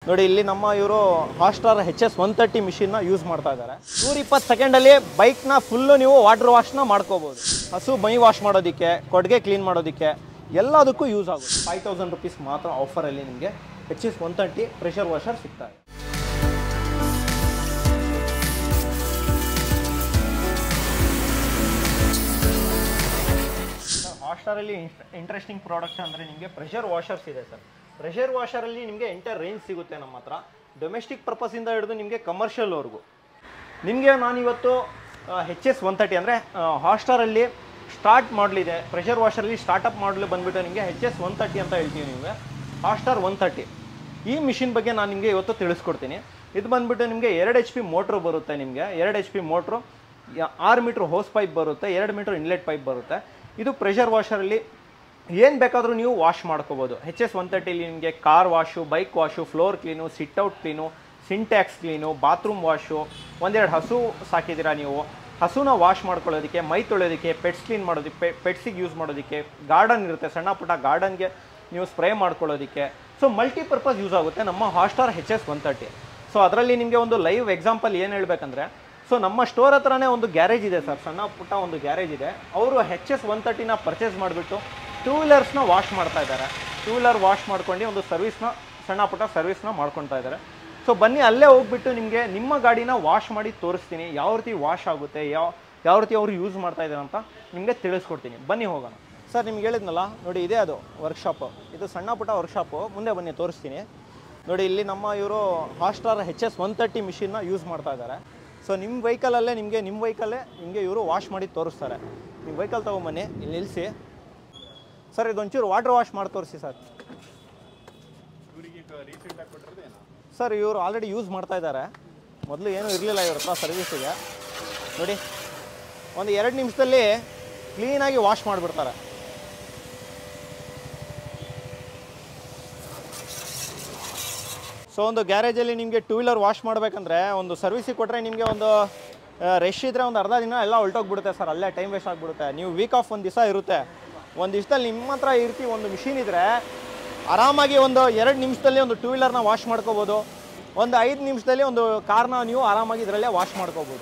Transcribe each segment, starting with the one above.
ನೋಡಿ ಇಲ್ಲಿ ನಮ್ಮ ಇವರು Hotstar H S one thirty ಮಿಷಿನ್ನ ಯೂಸ್ ಮಾಡ್ತಾ ಇದ್ದಾರೆ ನೂರ ಇಪ್ಪತ್ತು ಸೆಕೆಂಡಲ್ಲಿ ಬೈಕ್ನ ಫುಲ್ಲು ನೀವು ವಾಟರ್ ವಾಶ್ನ ಮಾಡ್ಕೋಬೋದು ಹಸು ಮೈ ವಾಶ್ ಮಾಡೋದಕ್ಕೆ ಕೊಡುಗೆ ಕ್ಲೀನ್ ಮಾಡೋದಕ್ಕೆ ಎಲ್ಲದಕ್ಕೂ ಯೂಸ್ ಆಗುತ್ತೆ ಫೈವ್ ತೌಸಂಡ್ ರುಪೀಸ್ ಮಾತ್ರ ಆಫರಲ್ಲಿ ನಿಮಗೆ H S one thirty pressure washer ಸಿಗ್ತಾ ಇದೆ ಹಾಟ್ಸ್ಟಾರಲ್ಲಿ ಇಂಟ್ರೆಸ್ಟಿಂಗ್ ಪ್ರಾಡಕ್ಟ್ಸ್ ಅಂದರೆ ನಿಮಗೆ ಪ್ರೆಷರ್ ವಾಷರ್ಸ್ ಇದೆ ಸರ್ ಪ್ರೆಷರ್ ವಾಷರಲ್ಲಿ ನಿಮಗೆ ಎಂಟರ್ ರೇಂಜ್ ಸಿಗುತ್ತೆ ನಮ್ಮ ಹತ್ರ ಡೊಮೆಸ್ಟಿಕ್ ಪರ್ಪಸಿಂದ ಹಿಡಿದು ನಿಮಗೆ ಕಮರ್ಷಿಯಲ್ವರೆಗೂ ನಿಮಗೆ ನಾನಿವತ್ತು ಹೆಚ್ ಎಸ್ ಒನ್ ತರ್ಟಿ ಅಂದರೆ ಹಾಟ್ಸ್ಟಾರಲ್ಲಿ ಸ್ಟಾರ್ಟ್ ಮಾಡಲಿದೆ ಪ್ರೆಷರ್ ವಾಷರಲ್ಲಿ ಸ್ಟಾರ್ಟಪ್ ಮಾಡಲು ಬಂದುಬಿಟ್ಟು ನಿಮಗೆ ಹೆಚ್ ಎಸ್ ಒನ್ ತರ್ಟಿ ಅಂತ ಹೇಳ್ತೀವಿ ನಿಮಗೆ ಹಾಟ್ಸ್ಟಾರ್ ಒನ್ ತರ್ಟಿ ಈ ಮಿಷಿನ್ ಬಗ್ಗೆ ನಾನು ನಿಮಗೆ ಇವತ್ತು ತಿಳಿಸ್ಕೊಡ್ತೀನಿ ಇದು ಬಂದುಬಿಟ್ಟು ನಿಮಗೆ ಎರಡು ಎಚ್ ಪಿ ಮೋಟ್ರು ಬರುತ್ತೆ ನಿಮಗೆ ಎರಡು ಎಚ್ ಪಿ ಮೋಟ್ರು ಆರು ಮೀಟ್ರ್ ಹೋಸ್ ಪೈಪ್ ಬರುತ್ತೆ ಎರಡು ಮೀಟ್ರ್ ಇನ್ಲೆಟ್ ಪೈಪ್ ಬರುತ್ತೆ ಇದು ಪ್ರೆಷರ್ ವಾಷರಲ್ಲಿ ಏನು ಬೇಕಾದರೂ ನೀವು ವಾಶ್ ಮಾಡ್ಕೋಬೋದು ಹೆಚ್ ಎಸ್ ಒನ್ ತರ್ಟಿಲಿ ನಿಮಗೆ car wash bike wash floor clean sitout clean Sintex clean bathroom wash ಒಂದೆರಡು ಹಸು ಸಾಕಿದ್ದೀರಾ ನೀವು ಹಸುನ ವಾಶ್ ಮಾಡ್ಕೊಳ್ಳೋದಕ್ಕೆ ಮೈ ತೊಳೆಯೋದಕ್ಕೆ ಪೆಟ್ಸ್ ಕ್ಲೀನ್ ಮಾಡೋದಕ್ಕೆ ಪೆಟ್ಸಿಗೆ ಯೂಸ್ ಮಾಡೋದಕ್ಕೆ ಗಾರ್ಡನ್ ಇರುತ್ತೆ ಸಣ್ಣ ಪುಟ್ಟ ಗಾರ್ಡನ್ಗೆ ನೀವು ಸ್ಪ್ರೇ ಮಾಡ್ಕೊಳ್ಳೋದಕ್ಕೆ ಸೊ ಮಲ್ಟಿಪರ್ಪಸ್ ಯೂಸ್ ಆಗುತ್ತೆ ನಮ್ಮ Hotstar H S one thirty so ಅದರಲ್ಲಿ ನಿಮಗೆ ಒಂದು ಲೈವ್ ಎಕ್ಸಾಂಪಲ್ ಏನು ಹೇಳ್ಬೇಕಂದ್ರೆ ಸೊ ನಮ್ಮ ಸ್ಟೋರ್ ಹತ್ರನೇ ಒಂದು ಗ್ಯಾರೇಜ್ ಇದೆ ಸರ್ ಸಣ್ಣ ಪುಟ್ಟ ಒಂದು ಗ್ಯಾರೇಜ್ ಇದೆ ಅವರು ಹೆಚ್ ಎಸ್ ಒನ್ ತರ್ಟಿನ ಪರ್ಚೇಸ್ ಮಾಡಿಬಿಟ್ಟು ಟೂ ವೀಲರ್ಸ್ನ ವಾಶ್ ಮಾಡ್ತಾ ಇದ್ದಾರೆ ಟೂ ವೀಲರ್ ವಾಶ್ ಮಾಡ್ಕೊಂಡು ಒಂದು ಸರ್ವಿಸ್ನ ಸಣ್ಣ ಪುಟ್ಟ ಸರ್ವಿಸ್ನ ಮಾಡ್ಕೊಳ್ತಾ ಇದ್ದಾರೆ ಸೊ ಬನ್ನಿ ಅಲ್ಲೇ ಹೋಗ್ಬಿಟ್ಟು ನಿಮಗೆ ನಿಮ್ಮ ಗಾಡಿನ ವಾಶ್ ಮಾಡಿ ತೋರಿಸ್ತೀನಿ ಯಾವ ರೀತಿ ವಾಶ್ ಆಗುತ್ತೆ ಯಾವ ಯಾವ ರೀತಿ ಅವರು ಯೂಸ್ ಮಾಡ್ತಾ ಇದ್ದಾರೆ ಅಂತ ನಿಮಗೆ ತಿಳಿಸ್ಕೊಡ್ತೀನಿ ಬನ್ನಿ ಹೋಗೋಣ ಸರ್ ನಿಮ್ಗೆ ಹೇಳಿದ್ನಲ್ಲ ನೋಡಿ ಇದೇ ಅದು ವರ್ಕ್ಶಾಪು ಇದು ಸಣ್ಣ ಪುಟ್ಟ ವರ್ಕ್ಶಾಪು ಮುಂದೆ ಬನ್ನಿ ತೋರಿಸ್ತೀನಿ ನೋಡಿ ಇಲ್ಲಿ ನಮ್ಮ ಇವರು Hotstar H S one thirty ಮಿಷಿನ್ನ ಯೂಸ್ ಮಾಡ್ತಾ ಇದ್ದಾರೆ ಸೊ ನಿಮ್ಮ ವೆಹಿಕಲಲ್ಲೇ ನಿಮಗೆ ನಿಮ್ಮ ವೆಹಿಕಲ್ಲೇ ನಿಮಗೆ ಇವರು ವಾಶ್ ಮಾಡಿ ತೋರಿಸ್ತಾರೆ ನಿಮ್ಮ ವೆಹಿಕಲ್ ತೊಗೊಂಬನ್ನಿ ಇಲ್ಲಿ ನಿಲ್ಲಿಸಿ ಸರ್ ಇದೊಂಚೂರು ವಾಟರ್ ವಾಶ್ ಮಾಡಿ ತೋರಿಸಿ ಸರ್ ಸರ್ ಇವರು ಆಲ್ರೆಡಿ ಯೂಸ್ ಮಾಡ್ತಾ ಇದ್ದಾರೆ ಮೊದಲು ಏನೂ ಇರಲಿಲ್ಲ ಇವ್ರ ಹತ್ರ ಸರ್ವಿಸಿಗೆ ನೋಡಿ ಒಂದು ಎರಡು ನಿಮಿಷದಲ್ಲಿ ಕ್ಲೀನಾಗಿ ವಾಶ್ ಮಾಡಿಬಿಡ್ತಾರೆ ಸೊ ಒಂದು ಗ್ಯಾರೇಜಲ್ಲಿ ನಿಮಗೆ ಟೂ ವೀಲರ್ ವಾಶ್ ಮಾಡಬೇಕಂದ್ರೆ ಒಂದು ಸರ್ವಿಸಿಗೆ ಕೊಟ್ಟರೆ ನಿಮಗೆ ಒಂದು ರಶ್ ಇದ್ದರೆ ಒಂದು ಅರ್ಧ ದಿನ ಎಲ್ಲ ಹೊಲ್ಟೋಗ್ಬಿಡುತ್ತೆ ಸರ್ ಅಲ್ಲೇ ಟೈಮ್ ವೇಸ್ಟ್ ಆಗಿಬಿಡುತ್ತೆ ನೀವು ವೀಕ್ ಆಫ್ ಒಂದು ದಿವಸ ಇರುತ್ತೆ ಒಂದು ದಿವಸದಲ್ಲಿ ನಿಮ್ಮ ಹತ್ರ ಈ ರೀತಿ ಒಂದು ಮಿಷಿನ್ ಇದ್ದರೆ ಆರಾಮಾಗಿ ಒಂದು ಎರಡು ನಿಮಿಷದಲ್ಲಿ ಒಂದು ಟೂ ವೀಲರ್ನ ವಾಶ್ ಮಾಡ್ಕೋಬೋದು ಒಂದು ಐದು ನಿಮಿಷದಲ್ಲಿ ಒಂದು ಕಾರ್ನ ನೀವು ಆರಾಮಾಗಿ ಇದರಲ್ಲೇ ವಾಶ್ ಮಾಡ್ಕೋಬೋದು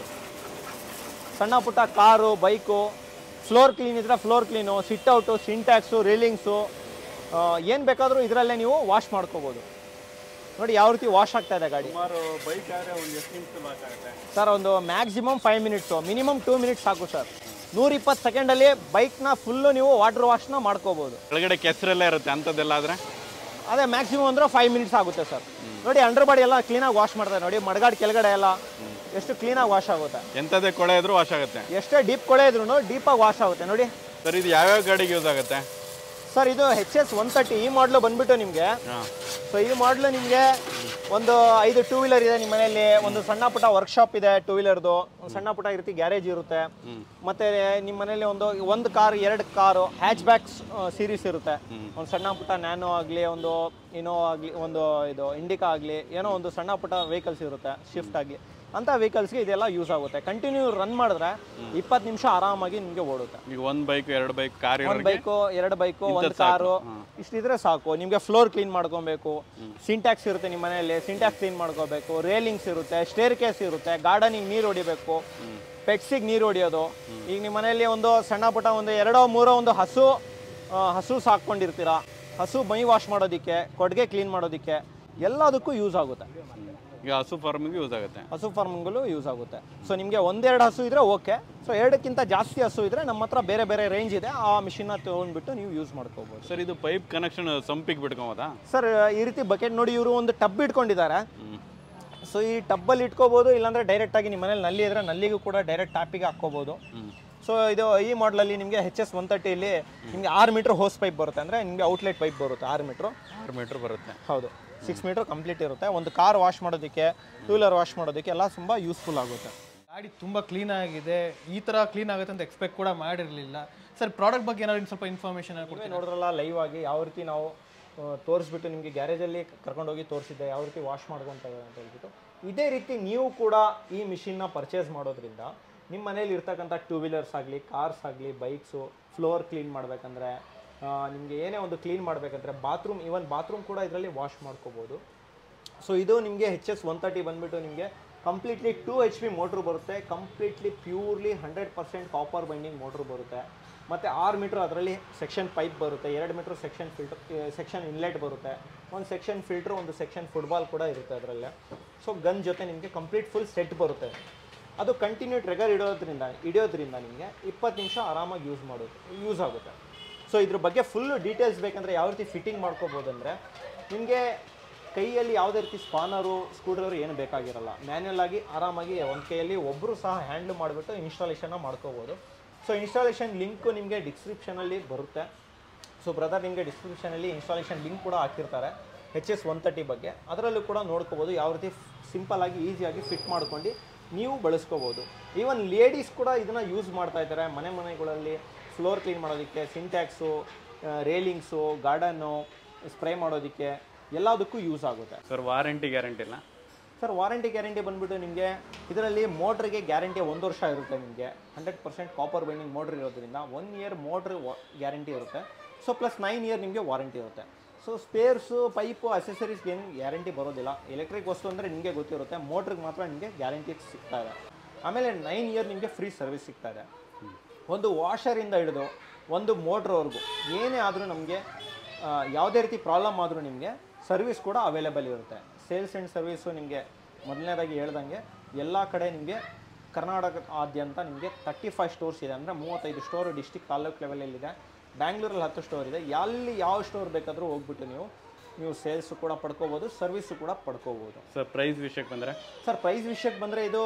ಸಣ್ಣ ಪುಟ್ಟ ಕಾರು ಬೈಕು ಫ್ಲೋರ್ ಕ್ಲೀನ್ ಇದ್ದರೆ floor clean sitout Sintex railings ಏನು ಬೇಕಾದರೂ ಇದರಲ್ಲೇ ನೀವು ವಾಶ್ ಮಾಡ್ಕೋಬೋದು ನೋಡಿ ಯಾವ ರೀತಿ ವಾಶ್ ಆಗ್ತಾ ಇದೆ ಗಾಡಿ ಸುಮಾರು ಬೈಕ್ ಆದರೆ ಒಂದು ಎಷ್ಟು ನಿಮಿಷ ವಾಶ್ ಆಗುತ್ತೆ ಸರ್ ಒಂದು maximum five minutes minimum two minutes ಸಾಕು ಸರ್ ನೂರ ಇಪ್ಪತ್ತು ಸೆಕೆಂಡಲ್ಲಿ ಬೈಕ್ನ ಫುಲ್ಲು ನೀವು ವಾಟರ್ ವಾಶ್ನ ಮಾಡ್ಕೋಬೋದು ಒಳಗಡೆ ಕೆಸರೆಲ್ಲ ಇರುತ್ತೆ ಅಂಥದ್ದೆಲ್ಲ ಆದರೆ ಅದೇ ಮ್ಯಾಕ್ಸಿಮಮ್ ಅಂದರೆ ಫೈವ್ ಮಿನಿಟ್ಸ್ ಆಗುತ್ತೆ ಸರ್ ನೋಡಿ ಅಂಡರ್ ಬಾಡಿ ಎಲ್ಲ ಕ್ಲೀನಾಗಿ ವಾಶ್ ಮಾಡ್ತಾರೆ ನೋಡಿ ಮಡಗಾಡ್ ಕೆಳಗಡೆ ಎಲ್ಲ ಎಷ್ಟು ಕ್ಲೀನಾಗಿ ವಾಶ್ ಆಗುತ್ತೆ ಎಂಥದ್ದೇ ಕೊಳೆ ಇದ್ರೂ ವಾಶ್ ಆಗುತ್ತೆ ಎಷ್ಟೇ ಡೀಪ್ ಕೊಳೆ ಇದ್ರೂ ಡೀಪಾಗಿ ವಾಶ್ ಆಗುತ್ತೆ ನೋಡಿ ಸರ್ ಇದು ಯಾವ್ಯಾವ ಗಾಡಿಗೆ ಯೂಸ್ ಆಗುತ್ತೆ ಸರ್ ಇದು ಹೆಚ್ ಎಸ್ ಒನ್ ತರ್ಟಿ ಈ ಮಾಡಲು ಬಂದ್ಬಿಟ್ಟು ನಿಮಗೆ ಹಾಂ ಸೊ ಈ ಮಾಡಲು ನಿಮಗೆ ಒಂದು ಐದು ಟೂ ವೀಲರ್ ಇದೆ ನಿಮ್ಮ ಮನೆಯಲ್ಲಿ ಒಂದು ಸಣ್ಣ ಪುಟ್ಟ ವರ್ಕ್ಶಾಪ್ ಇದೆ ಟೂ ವೀಲರ್ದು ಒಂದು ಸಣ್ಣ ಪುಟ್ಟ ಈ ರೀತಿ ಗ್ಯಾರೇಜ್ ಇರುತ್ತೆ ಮತ್ತೆ ನಿಮ್ಮ ಮನೆಯಲ್ಲಿ ಒಂದು ಒಂದು ಕಾರ್ ಎರಡು ಕಾರು ಹ್ಯಾಚ್ ಬ್ಯಾಕ್ಸ್ ಸೀರೀಸ್ ಇರುತ್ತೆ ಒಂದು ಸಣ್ಣ ಪುಟ್ಟ ನ್ಯಾನೋ ಆಗಲಿ ಒಂದು ಇನೋ ಆಗಲಿ ಒಂದು ಇದು ಇಂಡಿಕಾ ಆಗಲಿ ಏನೋ ಒಂದು ಸಣ್ಣ ಪುಟ್ಟ ವೆಹಿಕಲ್ಸ್ ಇರುತ್ತೆ ಶಿಫ್ಟ್ ಆಗಲಿ ಅಂಥ ವೆಹಿಕಲ್ಸ್ಗೆ ಇದೆಲ್ಲ ಯೂಸ್ ಆಗುತ್ತೆ ಕಂಟಿನ್ಯೂ ರನ್ ಮಾಡಿದ್ರೆ ಇಪ್ಪತ್ತು ನಿಮಿಷ ಆರಾಮಾಗಿ ನಿಮಗೆ ಓಡುತ್ತೆ ಈಗ ಒಂದು ಬೈಕ್ ಎರಡು ಬೈಕ್ ಕಾರ್ ಒಂದು ಬೈಕು ಎರಡು ಬೈಕು ಒಂದು ಕಾರು ಇಷ್ಟಿದ್ರೆ ಸಾಕು ನಿಮಗೆ ಫ್ಲೋರ್ ಕ್ಲೀನ್ ಮಾಡ್ಕೊಬೇಕು ಸಿಂಟ್ಯಾಕ್ಸ್ ಇರುತ್ತೆ ನಿಮ್ಮ ಮನೆಯಲ್ಲಿ ಸಿಂಟ್ಯಾಕ್ಸ್ ಕ್ಲೀನ್ ಮಾಡ್ಕೋಬೇಕು ರೇಲಿಂಗ್ಸ್ ಇರುತ್ತೆ ಸ್ಟೇರ್ ಕೇಸ್ ಇರುತ್ತೆ ಗಾರ್ಡನಿಗೆ ನೀರು ಹೊಡಿಬೇಕು ಪೆಟ್ಸಿಗೆ ನೀರು ಹೊಡಿಯೋದು ಈಗ ನಿಮ್ಮ ಮನೆಯಲ್ಲಿ ಒಂದು ಸಣ್ಣ ಪುಟ್ಟ ಒಂದು ಎರಡೋ ಮೂರೋ ಒಂದು ಹಸು ಆ, ಹಸು ಸಾಕೊಂಡಿರ್ತೀರ ಹಸು ಮೈ ವಾಶ್ ಮಾಡೋದಕ್ಕೆ ಕೊಡುಗೆ ಕ್ಲೀನ್ ಮಾಡೋದಕ್ಕೆ ಎಲ್ಲದಕ್ಕೂ ಯೂಸ್ ಆಗುತ್ತೆ ಈಗ ಹಸು ಫಾರ್ಮಿಗೆ ಯೂಸ್ ಆಗುತ್ತೆ ಹಸು ಫಾರ್ಮಿಂಗಲ್ಲೂ ಯೂಸ್ ಆಗುತ್ತೆ ಸೊ ನಿಮಗೆ ಒಂದೆರಡು ಹಸು ಇದ್ರೆ ಓಕೆ ಸೊ ಎರಡಕ್ಕಿಂತ ಜಾಸ್ತಿ ಹಸು ಇದ್ರೆ ನಮ್ಮ ಹತ್ರ ಬೇರೆ ಬೇರೆ ರೇಂಜ್ ಇದೆ ಆ ಮಿಷಿನ್ನ ತೊಗೊಂಡ್ಬಿಟ್ಟು ನೀವು ಯೂಸ್ ಮಾಡ್ಕೋಬೋದು ಸರ್ ಇದು ಪೈಪ್ ಕನೆಕ್ಷನ್ ಸಂಪಿಗೆ ಬಿಟ್ಕೊಂಬೋದಾ ಸರ್ ಈ ರೀತಿ ಬಕೆಟ್ ನೋಡಿ ಇವರು ಒಂದು ಟಬ್ ಇಟ್ಕೊಂಡಿದ್ದಾರೆ ಸೊ ಈ ಟಬ್ಬಲ್ಲಿ ಇಟ್ಕೋಬೋದು ಇಲ್ಲಾಂದ್ರೆ ಡೈರೆಕ್ಟ್ ಆಗಿ ನಿಮ್ಮ ಮನೇಲಿ ನಲ್ಲಿ ಇದ್ರೆ ನಲ್ಲಿಗೂ ಕೂಡ ಡೈರೆಕ್ಟ್ ಟ್ಯಾಪಿಗೆ ಹಾಕ್ಕೋಬೋದು ಸೊ ಇದು ಈ ಮಾಡಲಲ್ಲಿ ನಿಮಗೆ ಹೆಚ್ ಎಸ್ ಒನ್ ತರ್ಟಿಯಲ್ಲಿ ನಿಮಗೆ ಆರು ಮೀಟ್ರ್ ಹೋಸ್ ಪೈಪ್ ಬರುತ್ತೆ ಅಂದರೆ ನಿಮಗೆ ಔಟ್ಲೆಟ್ ಪೈಪ್ ಬರುತ್ತೆ ಆರು ಮೀಟ್ರು ಆರು ಮೀಟ್ರ್ ಬರುತ್ತೆ ಹೌದು ಸಿಕ್ಸ್ ಮೀಟರ್ ಕಂಪ್ಲೀಟ್ ಇರುತ್ತೆ ಒಂದು ಕಾರ್ ವಾಶ್ ಮಾಡೋದಕ್ಕೆ ಟೂ ವೀಲರ್ ವಾಶ್ ಮಾಡೋದಕ್ಕೆ ಎಲ್ಲ ತುಂಬ ಯೂಸ್ಫುಲ್ ಆಗುತ್ತೆ ಗಾಡಿ ತುಂಬ ಕ್ಲೀನ್ ಆಗಿದೆ ಈ ಥರ ಕ್ಲೀನ್ ಆಗುತ್ತೆ ಅಂತ ಎಕ್ಸ್ಪೆಕ್ಟ್ ಕೂಡ ಮಾಡಿರಲಿಲ್ಲ ಸರ್ ಪ್ರಾಡಕ್ಟ್ ಬಗ್ಗೆ ಏನಾದ್ರು ಇನ್ನು ಸ್ವಲ್ಪ ಇನ್ಫಾರ್ಮೇಷನ್ ಕೊಡ್ತೀನಿ ನೋಡಿದ್ರಲ್ಲ ಲೈವ್ ಆಗಿ ಯಾವ ರೀತಿ ನಾವು ಆ, ತೋರಿಸ್ಬಿಟ್ಟು ನಿಮಗೆ ಗ್ಯಾರೇಜಲ್ಲಿ ಕರ್ಕೊಂಡೋಗಿ ತೋರಿಸಿದ್ದೆ ಯಾವ ರೀತಿ ವಾಶ್ ಮಾಡ್ಕೊತಾ ಇದ್ದಾರೆ ಅಂತ ಹೇಳ್ಬಿಟ್ಟು ಇದೇ ರೀತಿ ನೀವು ಕೂಡ ಈ ಮಿಷಿನ್ನ ಪರ್ಚೇಸ್ ಮಾಡೋದ್ರಿಂದ ನಿಮ್ಮ ಮನೇಲಿ ಇರ್ತಕ್ಕಂಥ ಟೂ ವೀಲರ್ಸ್ ಆಗಲಿ ಕಾರ್ಸ್ ಆಗಲಿ ಬೈಕ್ಸು ಫ್ಲೋರ್ ಕ್ಲೀನ್ ಮಾಡಬೇಕಂದ್ರೆ ನಿಮಗೆ ಏನೇ ಒಂದು ಕ್ಲೀನ್ ಮಾಡಬೇಕಂದ್ರೆ ಬಾತ್ರೂಮ್ ಈವನ್ ಬಾತ್ರೂಮ್ ಕೂಡ ಇದರಲ್ಲಿ ವಾಶ್ ಮಾಡ್ಕೋಬೋದು ಸೊ ಇದು ನಿಮಗೆ ಹೆಚ್ ಎಸ್ ಒನ್ ತರ್ಟಿ ಬಂದುಬಿಟ್ಟು ನಿಮಗೆ completely two H P motor ಬರುತ್ತೆ completely purely hundred percent copper binding motor ಬರುತ್ತೆ ಮತ್ತು ಆರು ಮೀಟ್ರ್ ಅದರಲ್ಲಿ ಸೆಕ್ಷನ್ ಪೈಪ್ ಬರುತ್ತೆ ಎರಡು meter section filter section inlet ಬರುತ್ತೆ ಒಂದು ಸೆಕ್ಷನ್ ಫಿಲ್ಟ್ರ್ ಒಂದು ಸೆಕ್ಷನ್ ಫುಟ್ಬಾಲ್ ಕೂಡ ಇರುತ್ತೆ ಅದರಲ್ಲೇ ಸೊ ಗನ್ ಜೊತೆ ನಿಮಗೆ ಕಂಪ್ಲೀಟ್ ಫುಲ್ ಸೆಟ್ ಬರುತ್ತೆ ಅದು ಕಂಟಿನ್ಯೂ ಟ್ರೆಗರ್ ಇಡೋದ್ರಿಂದ ಹಿಡಿಯೋದ್ರಿಂದ ನಿಮಗೆ ಇಪ್ಪತ್ತು ನಿಮಿಷ ಆರಾಮಾಗಿ ಯೂಸ್ ಮಾಡೋದು ಯೂಸ್ ಆಗುತ್ತೆ ಸೊ ಇದ್ರ ಬಗ್ಗೆ ಫುಲ್ ಡೀಟೇಲ್ಸ್ ಬೇಕಂದರೆ ಯಾವ ರೀತಿ ಫಿಟ್ಟಿಂಗ್ ಮಾಡ್ಕೋಬೋದು ಅಂದರೆ ನಿಮಗೆ ಕೈಯಲ್ಲಿ ಯಾವುದೇ ರೀತಿ ಸ್ಪಾನರು ಸ್ಕ್ರೂಡ್ರೈವರ್ ಏನು ಬೇಕಾಗಿರಲ್ಲ ಮ್ಯಾನ್ಯಲ್ ಆಗಿ ಆರಾಮಾಗಿ ಒಂದು ಕೈಯಲ್ಲಿ ಒಬ್ಬರು ಸಹ ಹ್ಯಾಂಡ್ಲ್ ಮಾಡಿಬಿಟ್ಟು ಇನ್ಸ್ಟಾಲೇಷನ್ನ ಮಾಡ್ಕೋಬೋದು ಸೊ ಇನ್ಸ್ಟಾಲೇಷನ್ ಲಿಂಕು ನಿಮಗೆ ಡಿಸ್ಕ್ರಿಪ್ಷನಲ್ಲಿ ಬರುತ್ತೆ ಸೊ ಬ್ರದರ್ ನಿಮಗೆ ಡಿಸ್ಕ್ರಿಪ್ಷನಲ್ಲಿ ಇನ್ಸ್ಟಾಲೇಷನ್ ಲಿಂಕ್ ಕೂಡ ಹಾಕಿರ್ತಾರೆ ಎಚ್ ಎಸ್ ಒನ್ ತರ್ಟಿ ಬಗ್ಗೆ ಅದರಲ್ಲೂ ಕೂಡ ನೋಡ್ಕೋಬೋದು ಯಾವ ರೀತಿ ಸಿಂಪಲ್ ಆಗಿ ಈಸಿಯಾಗಿ ಫಿಟ್ ಮಾಡ್ಕೊಂಡು ನೀವು ಬಳಸ್ಕೋಬೋದು ಈವನ್ ಲೇಡೀಸ್ ಕೂಡ ಇದನ್ನು ಯೂಸ್ ಮಾಡ್ತಾ ಇದ್ದಾರೆ ಮನೆ ಮನೆಗಳಲ್ಲಿ ಫ್ಲೋರ್ ಕ್ಲೀನ್ ಮಾಡೋದಕ್ಕೆ ಸಿಂಟ್ಯಾಕ್ಸು ರೇಲಿಂಗ್ಸು ಗಾರ್ಡನ್ನು ಸ್ಪ್ರೇ ಮಾಡೋದಕ್ಕೆ ಎಲ್ಲದಕ್ಕೂ ಯೂಸ್ ಆಗುತ್ತೆ ಸರ್ ವಾರಂಟಿ ಗ್ಯಾರಂಟಿ ಇಲ್ಲ ಸರ್ ವಾರಂಟಿ ಗ್ಯಾರಂಟಿ ಬಂದ್ಬಿಟ್ಟು ನಿಮಗೆ ಇದರಲ್ಲಿ ಮೋಟ್ರಿಗೆ ಗ್ಯಾರಂಟಿ ಒಂದು ವರ್ಷ ಇರುತ್ತೆ ನಿಮಗೆ hundred percent copper binding motor ಇರೋದ್ರಿಂದ ಒನ್ ಇಯರ್ ಮೋಟ್ರ್ ಗ್ಯಾರಂಟಿ ಇರುತ್ತೆ ಸೊ ಪ್ಲಸ್ ನೈನ್ ಇಯರ್ ನಿಮಗೆ ವಾರಂಟಿ ಇರುತ್ತೆ ಸೊ ಸ್ಪೇರ್ಸು ಪೈಪು ಅಸೆಸರೀಸ್ಗೆ ಏನು ಗ್ಯಾರಂಟಿ ಬರೋದಿಲ್ಲ ಎಲೆಕ್ಟ್ರಿಕ್ ವಸ್ತು ಅಂದರೆ ನಿಮಗೆ ಗೊತ್ತಿರುತ್ತೆ ಮೋಟ್ರಿಗೆ ಮಾತ್ರ ನಿಮಗೆ ಗ್ಯಾರಂಟಿ ಸಿಗ್ತಾ ಇದೆ ಆಮೇಲೆ ನೈನ್ ಇಯರ್ ನಿಮಗೆ ಫ್ರೀ ಸರ್ವಿಸ್ ಸಿಗ್ತಾ ಇದೆ ಒಂದು ವಾಷರಿಂದ ಹಿಡಿದು ಒಂದು ಮೋಟ್ರ್ವರೆಗೂ ಏನೇ ಆದರೂ ನಮಗೆ ಯಾವುದೇ ರೀತಿ ಪ್ರಾಬ್ಲಮ್ ಆದರೂ ನಿಮಗೆ ಸರ್ವಿಸ್ ಕೂಡ ಅವೈಲೇಬಲ್ ಇರುತ್ತೆ ಸೇಲ್ಸ್ ಆ್ಯಂಡ್ ಸರ್ವಿಸು ನಿಮಗೆ ಮೊದಲನೇದಾಗಿ ಹೇಳ್ದಂಗೆ ಎಲ್ಲ ಕಡೆ ನಿಮಗೆ ಕರ್ನಾಟಕ ಆದ್ಯಂತ ನಿಮಗೆ ತರ್ಟಿ ಫೈವ್ ಸ್ಟೋರ್ಸ್ ಇದೆ ಅಂದರೆ ಮೂವತ್ತೈದು ಸ್ಟೋರ್ ಡಿಸ್ಟಿಕ್ ತಾಲೂಕು ಲೆವೆಲಲ್ಲಿದೆ ಬ್ಯಾಂಗ್ಳೂರಲ್ಲಿ ಹತ್ತು ಸ್ಟೋರ್ ಇದೆ ಎಲ್ಲಿ ಯಾವ ಸ್ಟೋರ್ ಬೇಕಾದರೂ ಹೋಗ್ಬಿಟ್ಟು ನೀವು ನೀವು ಸೇಲ್ಸು ಕೂಡ ಪಡ್ಕೋಬೋದು ಸರ್ವಿಸು ಕೂಡ ಪಡ್ಕೋಬೋದು ಸರ್ ಪ್ರೈಸ್ ವಿಷಯಕ್ಕೆ ಬಂದರೆ ಸರ್ ಪ್ರೈಸ್ ವಿಷಯಕ್ಕೆ ಬಂದರೆ ಇದು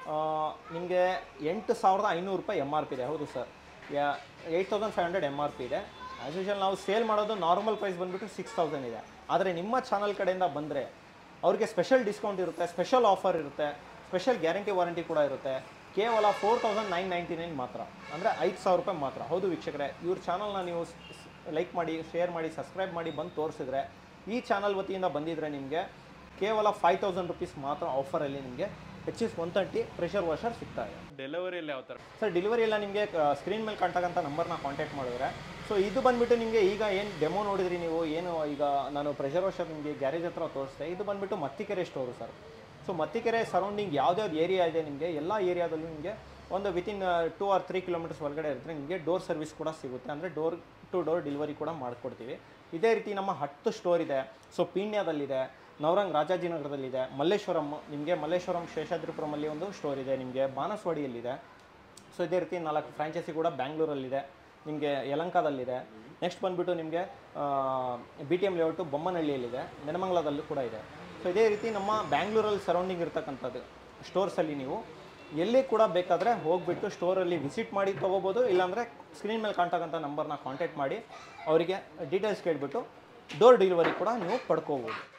ನಿಮಗೆ ಎಂಟು ಸಾವಿರದ ಐನೂರು ರೂಪಾಯಿ ಎಮ್ ಆರ್ ಪಿ ಇದೆ ಹೌದು sir eight thousand five hundred M R P ಇದೆ ಆ್ಯಸ್ ಯೂಶಲ್ ನಾವು ಸೇಲ್ ಮಾಡೋದು ನಾರ್ಮಲ್ ಪ್ರೈಸ್ ಬಂದುಬಿಟ್ಟು ಸಿಕ್ಸ್ ತೌಸಂಡ್ ಇದೆ ಆದರೆ ನಿಮ್ಮ ಚಾನಲ್ ಕಡೆಯಿಂದ ಬಂದರೆ ಅವ್ರಿಗೆ ಸ್ಪೆಷಲ್ ಡಿಸ್ಕೌಂಟ್ ಇರುತ್ತೆ ಸ್ಪೆಷಲ್ ಆಫರ್ ಇರುತ್ತೆ ಸ್ಪೆಷಲ್ ಗ್ಯಾರಂಟಿ ವಾರಂಟಿ ಕೂಡ ಇರುತ್ತೆ ಕೇವಲ four thousand nine ninety nine ಮಾತ್ರ ಅಂದರೆ ಐದು ಸಾವಿರ ರೂಪಾಯಿ ಮಾತ್ರ ಹೌದು ವೀಕ್ಷಕರೇ ಇವ್ರ ಚಾನಲ್ನ ನೀವು ಲೈಕ್ ಮಾಡಿ ಶೇರ್ ಮಾಡಿ ಸಬ್ಸ್ಕ್ರೈಬ್ ಮಾಡಿ ಬಂದು ತೋರಿಸಿದ್ರೆ ಈ ಚಾನಲ್ ವತಿಯಿಂದ ಬಂದಿದ್ರೆ ನಿಮಗೆ ಕೇವಲ ಫೈವ್ ತೌಸಂಡ್ ರುಪೀಸ್ ಮಾತ್ರ ಆಫರಲ್ಲಿ ನಿಮಗೆ H S one thirty pressure washer ಸಿಗ್ತಾ ಇದೆ ಡೆಲಿವರಿಯಲ್ಲಿ ಯಾವ ಥರ ಸರ್ ಡೆಲಿವರಿ ಎಲ್ಲ ನಿಮಗೆ ಸ್ಕ್ರೀನ್ ಮೇಲೆ ಕಾಣ್ತಕ್ಕಂಥ ನಂಬರ್ನ ಕಾಂಟ್ಯಾಕ್ಟ್ ಮಾಡಿದ್ರೆ ಸೊ ಇದು ಬಂದುಬಿಟ್ಟು ನಿಮಗೆ ಈಗ ಏನು ಡೆಮೋ ನೋಡಿದ್ರಿ ನೀವು ಏನು ಈಗ ನಾನು ಪ್ರೆಷರ್ ವಾಷರ್ ನಿಮಗೆ ಗ್ಯಾರೇಜ್ ಹತ್ರ ತೋರಿಸ್ದೆ ಇದು ಬಂದುಬಿಟ್ಟು Mathikere store sir so Mathikere surrounding ಯಾವ್ದ್ಯಾವ್ದು ಏರಿಯಾ ಇದೆ ನಿಮಗೆ ಎಲ್ಲ ಏರಿಯಾದಲ್ಲೂ ನಿಮಗೆ ಒಂದು within two or three kilometres ಒಳಗಡೆ ಇರುತ್ತೆ ನಿಮಗೆ ಡೋರ್ ಸರ್ವಿಸ್ ಕೂಡ ಸಿಗುತ್ತೆ ಅಂದರೆ ಡೋರ್ ಟು ಡೋರ್ ಡೆಲಿವರಿ ಕೂಡ ಮಾಡಿಕೊಡ್ತೀವಿ ಇದೇ ರೀತಿ ನಮ್ಮ ಹತ್ತು ಸ್ಟೋರ್ ಇದೆ ಸೊ ಪೀಣ್ಯದಲ್ಲಿದೆ ನವರಂಗ್ ರಾಜಾಜಿನಗರದಲ್ಲಿದೆ ಮಲ್ಲೇಶ್ವರಂ ನಿಮಗೆ ಮಲ್ಲೇಶ್ವರಂ ಶೇಷಾದ್ರಿಪುರಮಲ್ಲಿ ಒಂದು ಸ್ಟೋರ್ ಇದೆ ನಿಮಗೆ ಬಾನಸವಾಡಿಯಲ್ಲಿದೆ ಸೊ ಇದೇ ರೀತಿ ನಾಲ್ಕು ಫ್ರಾಂಚೈಸಿ ಕೂಡ ಬ್ಯಾಂಗ್ಳೂರಲ್ಲಿದೆ ನಿಮಗೆ ಯಲಂಕಾದಲ್ಲಿದೆ ನೆಕ್ಸ್ಟ್ ಬಂದುಬಿಟ್ಟು ನಿಮಗೆ ಬಿ ಟಿ ಎಮ್ ಲೇಔಟು ಬೊಮ್ಮನಹಳ್ಳಿಯಲ್ಲಿದೆ ನೆನಮಂಗಲದಲ್ಲೂ ಕೂಡ ಇದೆ ಸೊ ಇದೇ ರೀತಿ ನಮ್ಮ ಬ್ಯಾಂಗ್ಳೂರಲ್ಲಿ ಸರೌಂಡಿಂಗ್ ಇರ್ತಕ್ಕಂಥದ್ದು ಸ್ಟೋರ್ಸಲ್ಲಿ ನೀವು ಎಲ್ಲಿ ಕೂಡ ಬೇಕಾದರೆ ಹೋಗ್ಬಿಟ್ಟು ಸ್ಟೋರಲ್ಲಿ ವಿಸಿಟ್ ಮಾಡಿ ತೊಗೋಬೋದು ಇಲ್ಲಾಂದರೆ ಸ್ಕ್ರೀನ್ ಮೇಲೆ ಕಾಣ್ತಕ್ಕಂಥ ನಂಬರ್ನ ಕಾಂಟ್ಯಾಕ್ಟ್ ಮಾಡಿ ಅವರಿಗೆ ಡೀಟೇಲ್ಸ್ ಕೇಳಿಬಿಟ್ಟು ಡೋರ್ ಡೆಲಿವರಿ ಕೂಡ ನೀವು ಪಡ್ಕೋಬೋದು